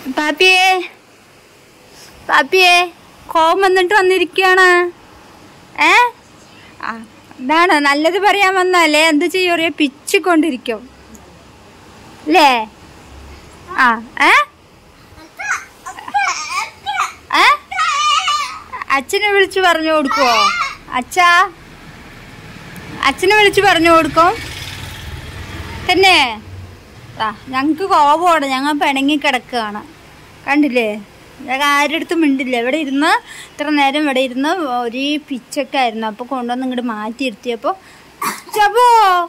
പാപ്പിയേ പാപ്പിയേ കോപം വന്നിട്ട് വന്നിരിക്കുകയാണ് ഏ ആ ഇതാണ് നല്ലത് പറയാൻ വന്നാലേ എന്ത് ചെയ്യും അറിയാം പിച്ചിക്കൊണ്ടിരിക്കും അല്ലേ ആ ഏ ഏ അച്ഛനെ വിളിച്ച് പറഞ്ഞു കൊടുക്കുവോ അച്ഛാ അച്ഛനെ വിളിച്ച് പറഞ്ഞു കൊടുക്കും തന്നെ ആ ഞങ്ങൾക്ക് കോപമാണ് ഞങ്ങൾ പിണങ്ങി കിടക്കുകയാണ് കണ്ടില്ലേ ഞങ്ങൾ ആരുടെ അടുത്തും മിണ്ടില്ല ഇവിടെ ഇരുന്ന് ഇത്ര നേരം ഇവിടെ ഇരുന്ന് ഒരു പിച്ചൊക്കെ ആയിരുന്നു അപ്പോൾ കൊണ്ടുവന്ന് ഇങ്ങോട്ട് മാറ്റി ഇരുത്തിയപ്പോൾ ചപ്പോ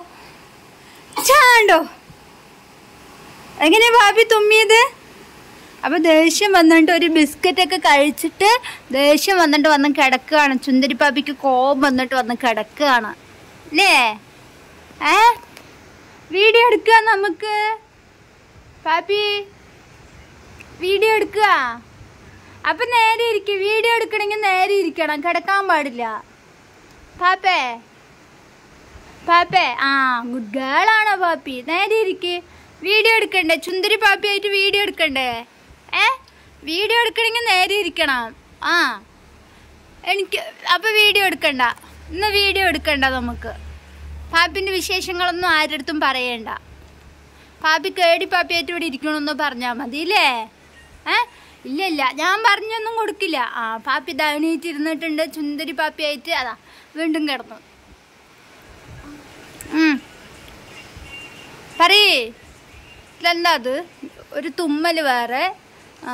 ചാണ്ടോ എങ്ങനെയാ ഭാബി തുമ്മിയത് അപ്പൊ ദേഷ്യം വന്നിട്ട് ഒരു ബിസ്ക്കറ്റ് ഒക്കെ കഴിച്ചിട്ട് ദേഷ്യം വന്നിട്ട് വന്ന് കിടക്കുകയാണ് ചുന്ദരി പാപ്പിക്ക് കോപം വന്നിട്ട് വന്ന് കിടക്കുകയാണ് അല്ലേ ഏ വീഡിയോ എടുക്കുക നമുക്ക് പാപ്പി വീഡിയോ എടുക്കുക അപ്പൊ നേരെ ഇരിക്കും വീഡിയോ എടുക്കണമെങ്കിൽ നേരെ ഇരിക്കണം കിടക്കാൻ പാടില്ല പാപ്പേ പാപ്പേ ആ ഗുഡ് ഗേൾ ആണോ പാപ്പി നേരെ ഇരിക്ക് വീഡിയോ എടുക്കണ്ടേ ചുന്ദരി പാപ്പി ആയിട്ട് വീഡിയോ എടുക്കണ്ടേ ഏ വീഡിയോ എടുക്കണമെങ്കിൽ നേരെ ഇരിക്കണം ആ എനിക്ക് അപ്പൊ വീഡിയോ എടുക്കണ്ട ഇന്ന് വീഡിയോ എടുക്കണ്ട നമുക്ക് പാപ്പിന്റെ വിശേഷങ്ങളൊന്നും ആരുടെ അടുത്തും പറയണ്ട പാപ്പി കേടി പാപ്പിയായിട്ട് ഇവിടെ ഇരിക്കണമെന്ന് പറഞ്ഞാൽ മതി ഇല്ലേ ഏ ഇല്ല ഇല്ല ഞാൻ പറഞ്ഞൊന്നും കൊടുക്കില്ല ആ പാപ്പി ദയണീറ്റ് ഇരുന്നിട്ടുണ്ട് ചുന്ദരി പാപ്പിയായിട്ട് അതാ വീണ്ടും കിടന്നു ഉം. പറയേ ഇതെന്താ അത് ഒരു തുമ്മല് വേറെ ആ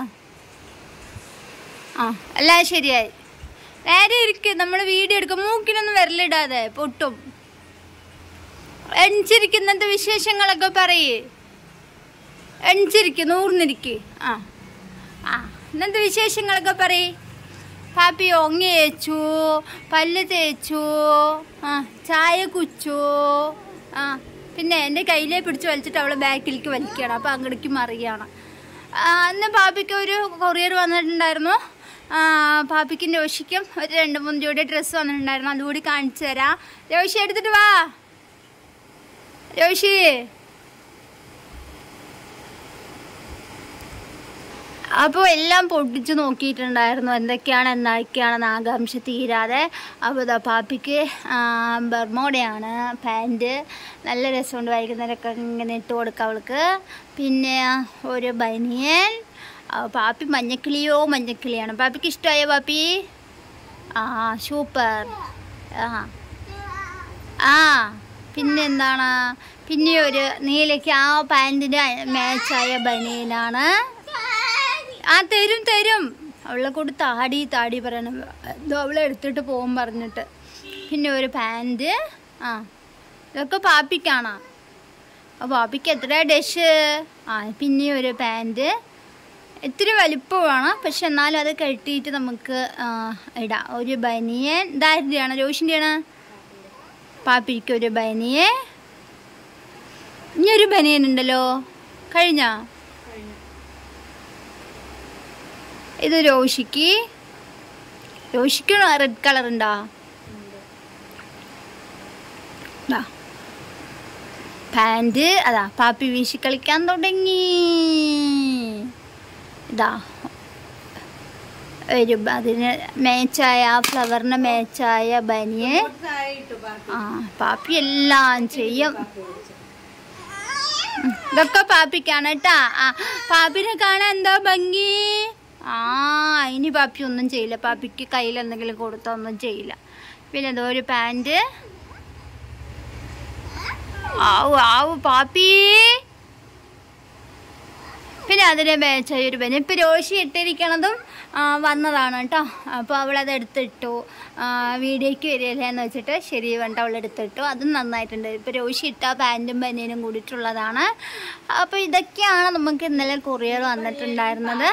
ആ എല്ലാം ശരിയായി നേരെ ഇരിക്ക് നമ്മൾ വീഡിയോ എടുക്കും മൂക്കിനൊന്നും വിരലിടാതെ പൊട്ടും എണിച്ചിരിക്കുന്നത്തെ വിശേഷങ്ങളൊക്കെ പറയേ എണിച്ചിരിക്ക് നൂർന്നിരിക്ക് ആ ആ ഇന്നത്തെ വിശേഷങ്ങളൊക്കെ പറയേ പാപ്പി ഒങ്ങി തേച്ചു പല്ല് തേച്ചു ആ ചായ കുച്ചു ആ പിന്നെ എൻ്റെ കയ്യിലേ പിടിച്ച് വലിച്ചിട്ട് അവളെ ബാക്കിലേക്ക് വലിക്കുകയാണ് അപ്പോൾ അങ്ങടേക്ക് മറിയാണ് ആ, അന്ന് പാപ്പിക്ക് ഒരു കൊറിയർ വന്നിട്ടുണ്ടായിരുന്നു ആ, പാപ്പിക്കും രോഷിക്കും ഒരു രണ്ട് മൂന്ന് ജോഡി ഡ്രസ്സ് വന്നിട്ടുണ്ടായിരുന്നു അതുകൂടി കാണിച്ചു തരാം രോഷി എടുത്തിട്ട് വാ രോഷി അപ്പോൾ എല്ലാം പൊട്ടിച്ച് നോക്കിയിട്ടുണ്ടായിരുന്നു എന്തൊക്കെയാണ് എന്തൊക്കെയാണെന്ന് ആകാംക്ഷ തീരാതെ അപ്പോൾ ഇതാ പാപ്പിക്ക് ആ, ബർമോഡയാണ് പാൻറ് നല്ല രസമുണ്ട് വൈകുന്നേരമൊക്കെ ഇങ്ങനെ ഇട്ട് കൊടുക്കാം അവൾക്ക് പിന്നെ ഒരു ബനിയൻ ആ, പാപ്പി മഞ്ഞക്കിളിയോ മഞ്ഞക്കിളിയാണ് പാപ്പിക്ക് ഇഷ്ടമായോ പാപ്പി ആ സൂപ്പർ ആ ആ പിന്നെ എന്താണ് പിന്നെ ഒരു നീലയ്ക്ക് ആ പാൻറ്റിന് മാച്ചായ ബനിയനാണ് ആ തരും തരും അവളെ കൂടി താടി താടി പറയണം ഇത് അവളെ എടുത്തിട്ട് പോകും പറഞ്ഞിട്ട് പിന്നെ ഒരു പാൻറ് ആ ഇതൊക്കെ പാപ്പിക്കാണോ അപ്പോൾ പാപ്പിക്ക് എത്ര ഡഷ് ആ പിന്നെ ഒരു പാൻറ് ഇത്തിരി വലിപ്പമാണ് പക്ഷെ എന്നാലും അത് കെട്ടിയിട്ട് നമുക്ക് ആ, ഇടാം ഒരു ബനിയൻ ഇതാരുടെയാണ് രോഷിൻ്റെയാണ് പാപ്പിക്ക് ഒരു ബനിയൻ ഇനി ഒരു ബനിയൻ ഉണ്ടല്ലോ കഴിഞ്ഞോ ഇത് രോഷിക്ക് രോഷിക്ക് റെഡ് കളർ ഉണ്ടോ ദാ. പാൻറ് അതാ പാപ്പി വീശി കളിക്കാൻ തുടങ്ങി ഇതാ ഒരു ബ- അതിന് മേച്ചായ ആ ഫ്ലവറിന് മേച്ചായ ബനിയെ ആ പാപ്പി എല്ലാം ചെയ്യും ഉം, ഇതൊക്കെ പാപ്പിക്കാണ് കേട്ടാ ആ പാപ്പിനെ കാണാൻ എന്താ ഭംഗി ആ ഇനി പാപ്പി ഒന്നും ചെയ്യില്ല പാപ്പിക്ക് കയ്യിൽ എന്തെങ്കിലും കൊടുത്താൽ ഒന്നും ചെയ്യില്ല പിന്നെ എന്തോ ഒരു പാൻറ് ആവു ആവു പാപ്പി പിന്നെ അതിനെ മേച്ചായ ഒരു ബനി ഇപ്പം രോഷി ഇട്ടിരിക്കണതും ആ, വന്നതാണ് കേട്ടോ അപ്പോൾ അവളത് എടുത്തിട്ടു ആ, വീഡിയോയ്ക്ക് വരികയല്ലേ എന്ന് വെച്ചിട്ട് ശരി വേണ്ട അവൾ എടുത്തിട്ടു അതും നന്നായിട്ടുണ്ട് ഇപ്പോൾ രോഷി ഇട്ട പാൻറ്റും ബനിയനും കൂടിയിട്ടുള്ളതാണ് അപ്പോൾ ഇതൊക്കെയാണ് നമുക്ക് ഇന്നലെ കൊറിയർ വന്നിട്ടുണ്ടായിരുന്നത്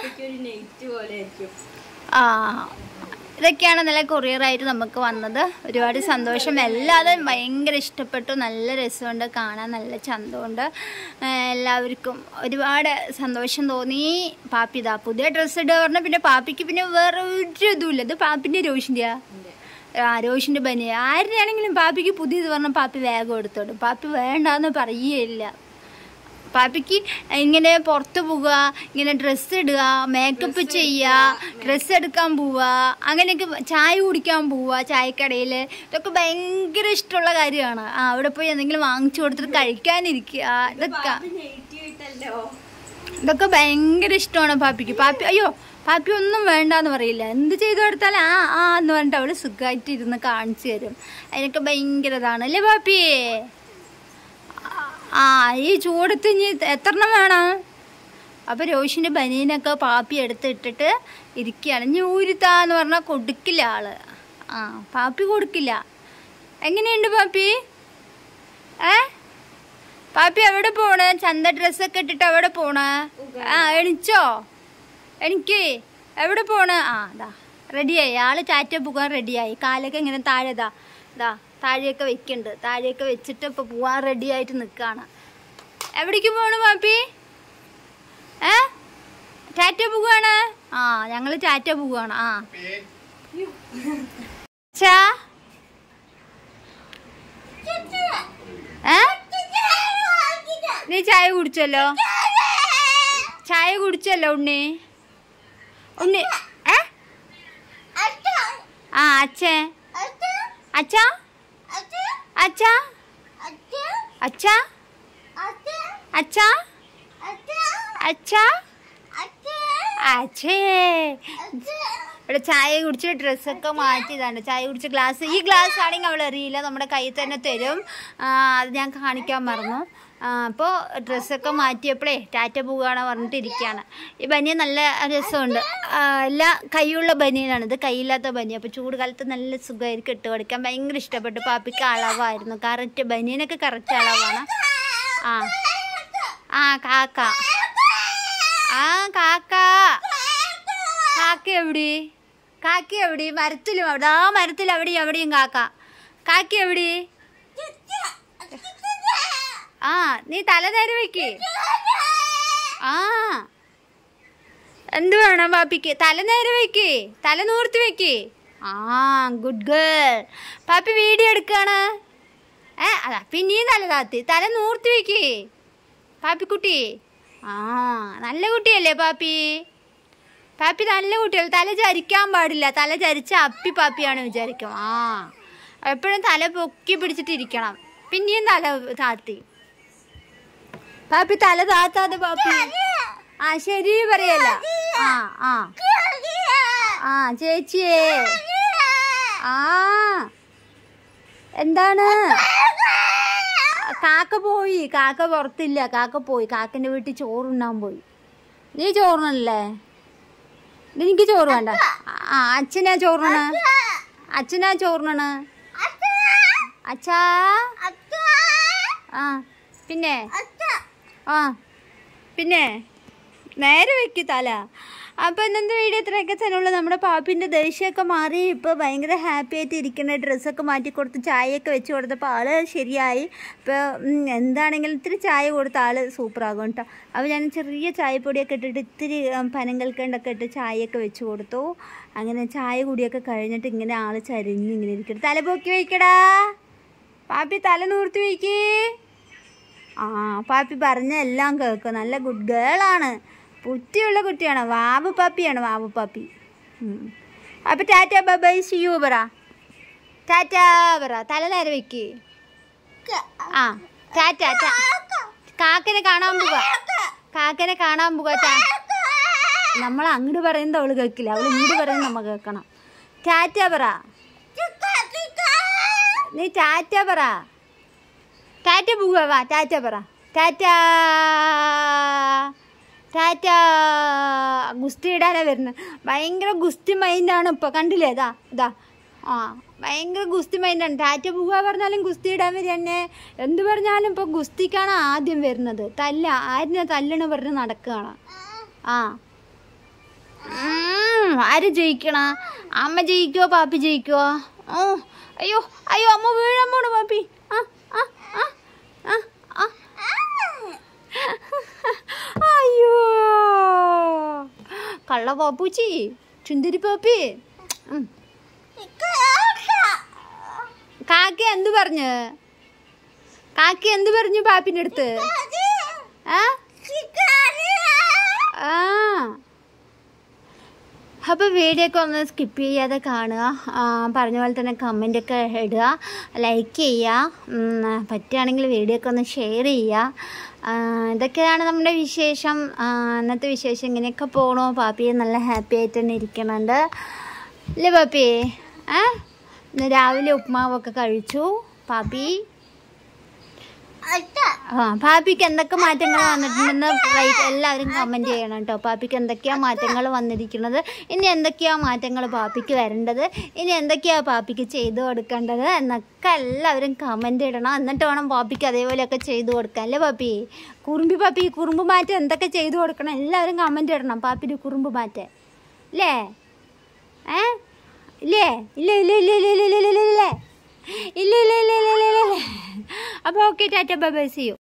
ആ ഇതൊക്കെയാണ് ഇന്നലെ കൊറിയറായിട്ട് നമുക്ക് വന്നത് ഒരുപാട് സന്തോഷം എല്ലാവരും ഭയങ്കര ഇഷ്ടപ്പെട്ടു നല്ല രസമുണ്ട് കാണാൻ നല്ല ചന്തമുണ്ട് ആ, എല്ലാവർക്കും ഒരുപാട് സന്തോഷം തോന്നി പാപ്പി ഇതാ പുതിയ ഡ്രസ്സ് ഇടുക പറഞ്ഞാൽ പിന്നെ പാപ്പിക്ക് പിന്നെ വേറെ ഒരു ഇതുമില്ല ഇത് പാപ്പിൻ്റെ രോഷിൻ്റെയാ ആ രോഷിൻ്റെ ബനി ആരുടെയാണെങ്കിലും പാപ്പിക്ക് പുതിയത് പറഞ്ഞാൽ പാപ്പി വേഗം എടുത്തോടും പാപ്പി വേണ്ടാന്ന് പറയുകയില്ല പാപ്പിക്ക് ഇങ്ങനെ പുറത്ത് പോവുക ഇങ്ങനെ ഡ്രസ്സ് ഇടുക മേക്കപ്പ് ചെയ്യുക ഡ്രസ്സ് എടുക്കാൻ പോവുക അങ്ങനെയൊക്കെ ചായ കുടിക്കാൻ പോവുക ചായക്കടയിൽ ഇതൊക്കെ ഭയങ്കര ഇഷ്ടമുള്ള കാര്യമാണ് ആ അവിടെ പോയി എന്തെങ്കിലും വാങ്ങിച്ചു കൊടുത്തിട്ട് കഴിക്കാനിരിക്കുക ഇതൊക്കെ ഇതൊക്കെ ഭയങ്കര ഇഷ്ടമാണ് പാപ്പിക്ക് പാപ്പി അയ്യോ പാപ്പി ഒന്നും വേണ്ടാന്ന് പറയില്ല എന്ത് ചെയ്തു കൊടുത്താലും ആ ആ എന്ന് പറഞ്ഞിട്ട് അവള് സുഖമായിട്ട് ഇരുന്ന് കാണിച്ചു തരും അതിനൊക്കെ ഭയങ്കര ഇതാണ് അല്ലേ പാപ്പി ആ ഈ ചൂടത്ത് ഇനി എത്രണ്ണം വേണം അപ്പൊ രോഷിന്റെ ബനീനൊക്കെ പാപ്പി എടുത്തിട്ടിട്ട് ഇരിക്കുകയാണ് ഇനി ഊരിത്താന്ന് പറഞ്ഞാൽ കൊടുക്കില്ല ആള് ആ പാപ്പി കൊടുക്കില്ല എങ്ങനെയുണ്ട് പാപ്പി ഏ പാപ്പി എവിടെ പോണ് ചന്ത ഡ്രസ്സൊക്കെ ഇട്ടിട്ട് എവിടെ പോണ് ആ എണിച്ചോ എനിക്ക് എവിടെ പോണ് ആ ദാ റെഡിയായി ആള് ചാറ്റ പോകാൻ റെഡിയായി കാലൊക്കെ ഇങ്ങനെ താഴെ ദാ ദാ താഴെയൊക്കെ വെക്കുന്നുണ്ട് താഴെയൊക്കെ വെച്ചിട്ട് ഇപ്പൊ പോവാൻ റെഡി ആയിട്ട് നിൽക്കാണ് എവിടേക്ക് പോണു പാപ്പി ഏ ടാറ്റ പോവാണ് ആ ഞങ്ങള് ടാറ്റ പോവാണ് ആ ചാ ഏ നീ ചായ കുടിച്ചല്ലോ ചായ കുടിച്ചല്ലോ ഉണ്ണി ഉണ്ണി ഏ ആ അച്ഛേ അച്ഛാ അച്ഛാ അച്ഛാ അച്ഛാ അച്ഛാ അച്ഛേ ഇവിടെ ചായ കുടിച്ച് ഡ്രസ്സൊക്കെ മാറ്റിയതാണ് ചായ കുടിച്ച ഗ്ലാസ് ഈ ഗ്ലാസ് ആണെങ്കിൽ അവൾ അറിയില്ല നമ്മുടെ കയ്യിൽ തന്നെ തരും ആ, അത് ഞാൻ കാണിക്കാൻ മറന്നു അപ്പോൾ ഡ്രസ്സൊക്കെ മാറ്റിയപ്പോഴേ ടാറ്റ പോവുകയാണ് പറഞ്ഞിട്ട് ഇരിക്കുകയാണ് ഈ ബനിയൻ നല്ല രസമുണ്ട് ആ, എല്ലാ കൈയുള്ള ബനിയനാണ് ഇത് കൈയില്ലാത്ത ബനിയൻ അപ്പോൾ ചൂട് കാലത്ത് നല്ല സുഖമായിരിക്കും ഇട്ട് കൊടുക്കാൻ ഭയങ്കര ഇഷ്ടപ്പെട്ടു പാപ്പിക്ക് അളവായിരുന്നു കറക്റ്റ് ബനിയനൊക്കെ കറക്റ്റ് അളവാണ് ആ ആ കാക്ക ആ കാക്ക കാക്ക എവിടെ കാക്ക എവിടെ മരത്തിലും അവിടെ ആ മരത്തിൽ അവിടെയും അവിടെയും കാക്ക കാക്ക എവിടെ ആ നീ തല നേരെ വെക്ക് ആ എന്ത് വേണം പാപ്പിക്ക് തല നേരെ വെക്ക് തല നൂർത്തി വെക്ക് ആ ഗുഡ് ഗേൾ പാപ്പി വീഡിയോ എടുക്കാണ് ഏ അതാ പിന്നെയും തല താത്തി തല നൂർത്തി വെക്ക് പാപ്പിക്കുട്ടി ആ നല്ല കുട്ടിയല്ലേ പാപ്പി പാപ്പി നല്ല കുട്ടികൾ തല ചരിക്കാൻ പാടില്ല തല ചരിച്ച അപ്പി പാപ്പിയാണ് വിചാരിക്കും ആ എപ്പോഴും തല പൊക്കി പിടിച്ചിട്ടിരിക്കണം പിന്നെയും തല താത്തി പാപ്പി തല താത്താതെ പാപ്പി ആ ശരി പറയല്ല ആ ആ ആ ചേച്ചിയേ ആ എന്താണ് കാക്ക പോയി കാക്ക പുറത്തില്ല കാക്ക പോയി കാക്കൻ്റെ വീട്ടിൽ ചോറുണ്ണാൻ പോയി നീ ചോറുണ്ണല്ലേ എനിക്ക് ചോറ് വേണ്ട ആ അച്ഛനാ ചോറുണ്ണ അച്ഛനാ ചോറുണ്ണ അച്ഛാ ആ പിന്നെ ആ പിന്നെ നേരെ വെക്ക് തല അപ്പോൾ ഇന്നത്തെ വീഡിയോ ഇത്രയൊക്കെ തന്നെയുള്ളൂ നമ്മുടെ പാപ്പിൻ്റെ ദേഷ്യമൊക്കെ മാറി ഇപ്പോൾ ഭയങ്കര ഹാപ്പി ആയിട്ട് ഇരിക്കുന്ന ഡ്രസ്സൊക്കെ മാറ്റി കൊടുത്ത് ചായയൊക്കെ വെച്ച് കൊടുത്തപ്പോൾ ആള് ശരിയായി ഇപ്പോൾ ഉം, എന്താണെങ്കിലും ഇത്തിരി ചായ കൊടുത്ത ആൾ സൂപ്പറാകും കേട്ടോ അപ്പോൾ ഞാൻ ചെറിയ ചായപ്പൊടിയൊക്കെ ഇട്ടിട്ട് ഇത്തിരി ഉം, പനങ്കൽക്കണ്ടൊക്കെ ഇട്ട് ചായയൊക്കെ വെച്ച് കൊടുത്തു അങ്ങനെ ചായ കുടിയൊക്കെ കഴിഞ്ഞിട്ട് ഇങ്ങനെ ആൾ ചരിഞ്ഞ് ഇങ്ങനെ ഇരിക്കട്ടെ തല പൊക്കി വയ്ക്കടാ പാപ്പി തല നൂർത്തി വയ്ക്കേ ആ പാപ്പി പറഞ്ഞ എല്ലാം കേൾക്കും നല്ല ഗുഡ് ഗേളാണ് പുറ്റിയുള്ള കുട്ടിയാണ് വാബു പാപ്പിയാണ് വാബു പാപ്പി ഉം. അപ്പൊ ടാറ്റ ബൈ സിയു പറ ടാറ്റ പറ തല നേരെ വെക്ക് ആ ടാറ്റ ടാ- കാക്കനെ കാണാൻ പോവാ കാക്കനെ കാണാൻ പോവാ ടാ നമ്മൾ അങ്ങോട്ട് പറയുന്നത് അവള് കേൾക്കില്ല അവള് ഇങ്ങോട്ട് പറയുന്നത് നമ്മ കേൾക്കണം ടാറ്റ പറ നീ ടാറ്റ പറ ടാറ്റ പോവുക വാ ടാറ്റ പറ ടാറ്റ ടാറ്റ ഗുസ്തി ഇടാനാ വരുന്നത് ഭയങ്കര ഗുസ്തി മൈൻഡാണ് ഇപ്പോൾ കണ്ടില്ലേ ഇതാ ഇതാ ആ ഭയങ്കര ഗുസ്തി മൈൻഡാണ് ടാറ്റ പോവുക പറഞ്ഞാലും ഗുസ്തി ഇടാൻ വരിക തന്നെ എന്ത് പറഞ്ഞാലും ഇപ്പോൾ ഗുസ്തിക്കാണ് ആദ്യം വരുന്നത് തല്ല ആരിനെ തല്ലണ പറഞ്ഞ് നടക്കുകയാണ് ആ ഉം, ആര് ജയിക്കണ അമ്മ ജയിക്കോ പാപ്പി ജയിക്കോ ഓ അയ്യോ അയ്യോ അമ്മ വീഴാൻ പോണു പാപ്പി ആ ആ ആ ആ ആ അയ്യോ കള്ള പാപ്പൂച്ചി ചുന്തിരി പാപ്പി ഉം. കാക്ക എന്ത് പറഞ്ഞു കാക്ക എന്ത് പറഞ്ഞു പാപ്പിന്റെ അടുത്ത് ആ ആ അപ്പോൾ വീഡിയോ ഒക്കെ ഒന്ന് സ്കിപ്പ് ചെയ്യാതെ കാണുക ആ, പറഞ്ഞ പോലെ തന്നെ കമൻ്റ് ഒക്കെ ഇടുക ലൈക്ക് ചെയ്യുക ഉം, പറ്റുകയാണെങ്കിൽ വീഡിയോ ഒക്കെ ഒന്ന് ഷെയർ ചെയ്യുക ആ, ഇതൊക്കെയാണ് നമ്മുടെ വിശേഷം ആ, ഇന്നത്തെ വിശേഷം ഇങ്ങനെയൊക്കെ പോകണു പാപ്പി നല്ല ഹാപ്പി ആയിട്ട് തന്നെ ഇരിക്കുന്നുണ്ട് അല്ലേ പാപ്പി ഏ ഇന്ന് രാവിലെ ഉപ്മാവൊക്കെ കഴിച്ചു പാപ്പി ആ പാപ്പിക്ക് എന്തൊക്കെ മാറ്റങ്ങൾ വന്നിട്ടുണ്ടെന്ന് റൈറ്റ് എല്ലാവരും കമൻറ്റ് ചെയ്യണം കേട്ടോ പാപ്പിക്ക് എന്തൊക്കെയാ മാറ്റങ്ങൾ വന്നിരിക്കുന്നത് ഇനി എന്തൊക്കെയാ മാറ്റങ്ങൾ പാപ്പിക്ക് വരേണ്ടത് ഇനി എന്തൊക്കെയാ പാപ്പിക്ക് ചെയ്തു കൊടുക്കേണ്ടത് എന്നൊക്കെ എല്ലാവരും കമൻറ്റ് ഇടണം എന്നിട്ട് വേണം പാപ്പിക്ക് അതേപോലെയൊക്കെ ചെയ്തു കൊടുക്കാൻ അല്ലേ പാപ്പി കുറുമ്പി പാപ്പി കുറുമ്പ് മാറ്റം എന്തൊക്കെ ചെയ്തു കൊടുക്കണം എല്ലാവരും കമൻറ്റ് ഇടണം പാപ്പിൻ്റെ കുറുമ്പ് മാറ്റം അല്ലേ ഏ ഇല്ലേ ഇല്ല ഇല്ല ഇല്ല ഇല്ല ഇല്ല ഇല്ല ഇല്ല ഇല്ല ഇല്ല ഇല്ല ഇല്ല ഇല്ല ഇല്ല ഇല്ല ഇല്ല അപ്പോൾ okay tata bye bye see U